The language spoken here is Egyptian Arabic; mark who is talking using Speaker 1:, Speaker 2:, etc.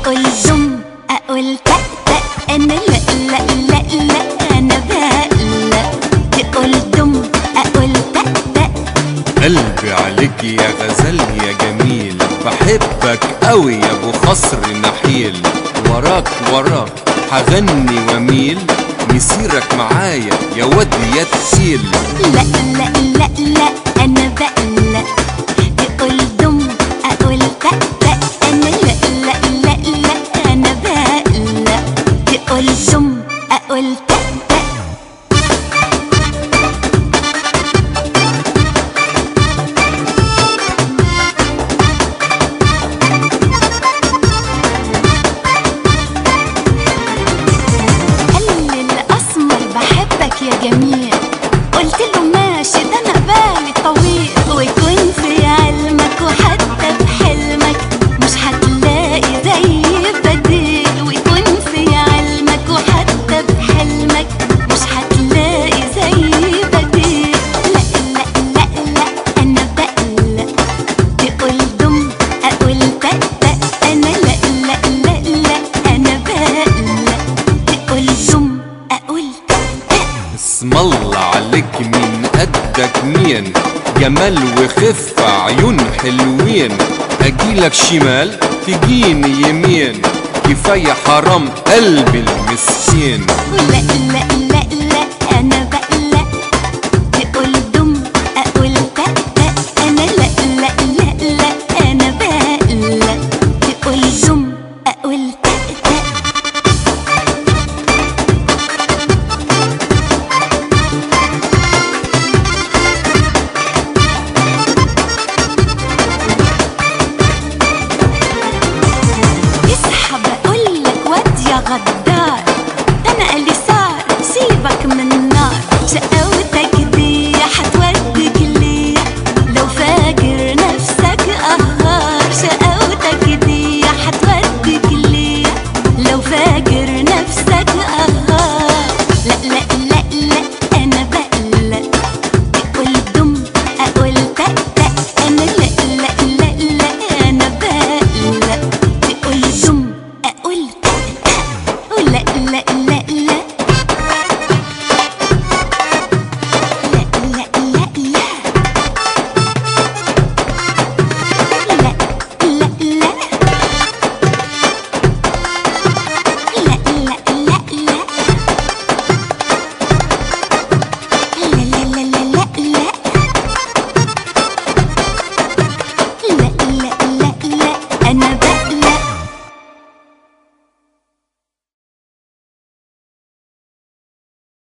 Speaker 1: تقول دم اقول تق تق انا لا لا لا لا انا بقلق تقول دم اقول تق تق
Speaker 2: قلبي عليك يا غزال يا جميل بحبك قوي يا ابو خصر نحيل وراك وراك هغني واميل مسيرك معايا يا واد يا تقيل
Speaker 1: لا لا لا لا انا بقلق تقول دم اقول تق تق انا لا لا لا لا انا بقلق تقول دم اقول تق تق قال لي الاسمر بحبك يا جميل قلت له ماشي ده انا بالي طويل ويكون في علمك وحتى بحلمك مش هتلاقي زي بديل ويكون في علمك وحتى بحلمك مش هتلاقي زي بديل لا لا لا لا انا بقلق تقول دم اقول تق تق انا لا لا لا لا انا بقلق تقول دم اقول تق تق
Speaker 2: اسم الله عليك مين قدك مين جمال وخفة عيون حلوين اجيلك شمال تجيني يمين كفاية حرام قلبي المسكين
Speaker 1: لا لا لا لا انا بقلق